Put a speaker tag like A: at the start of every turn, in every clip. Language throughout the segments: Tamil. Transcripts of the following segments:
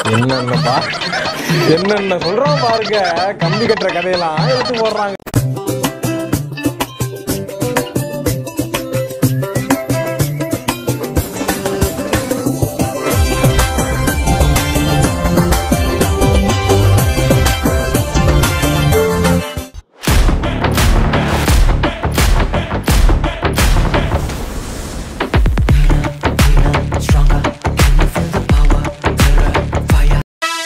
A: என்னென்னப்பா என்னென்ன சொல்றோம் பாருங்க கம்பி கட்டுற கதையெல்லாம் எடுத்து போடுறாங்க
B: Stronger, can you feel the power? Terror, fire.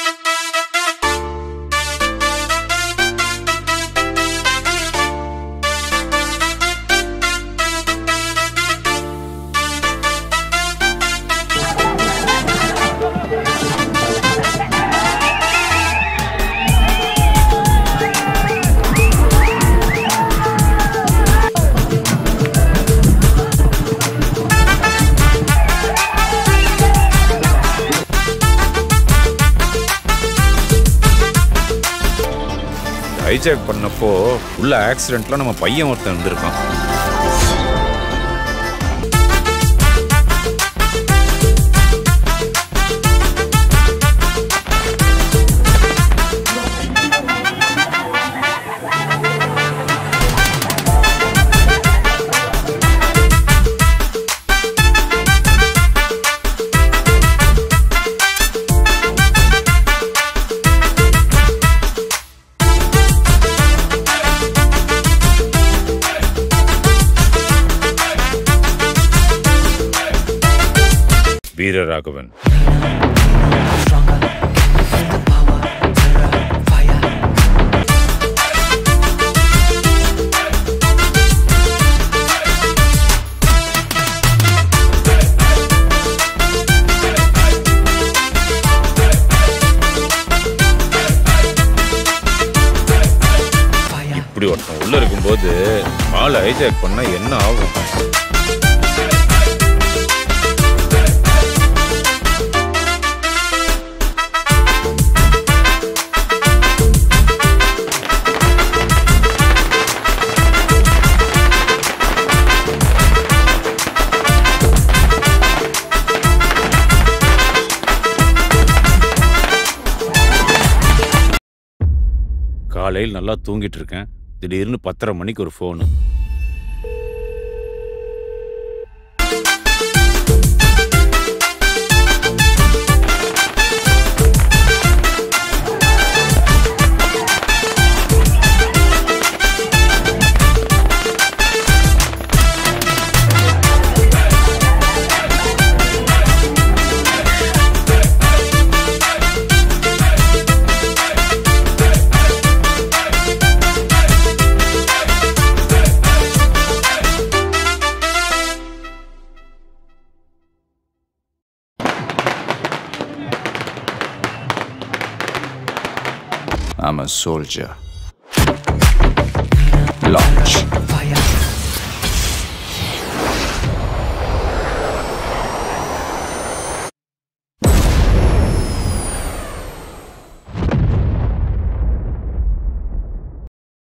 C: Hijack பண்ணப்போ உள்ள ஆக்சிடென்ட்ல நம்ம பையன் ஒருத்தன் இருந்திருக்கான் Veeraraghavan
B: Stronger, can you feel the power? Terror, fire. Fire.
C: இப்படி ஒருத்தன் உள்ள இருக்கும்போது ஆளை ஹைஜாக் பண்ணா என்ன ஆகும் காலையில் நல்லா தூங்கிட்டு இருக்கேன் திடீர்னு பத்தரை மணிக்கு ஒரு phone
D: I'm a soldier. Launch.
B: Fire.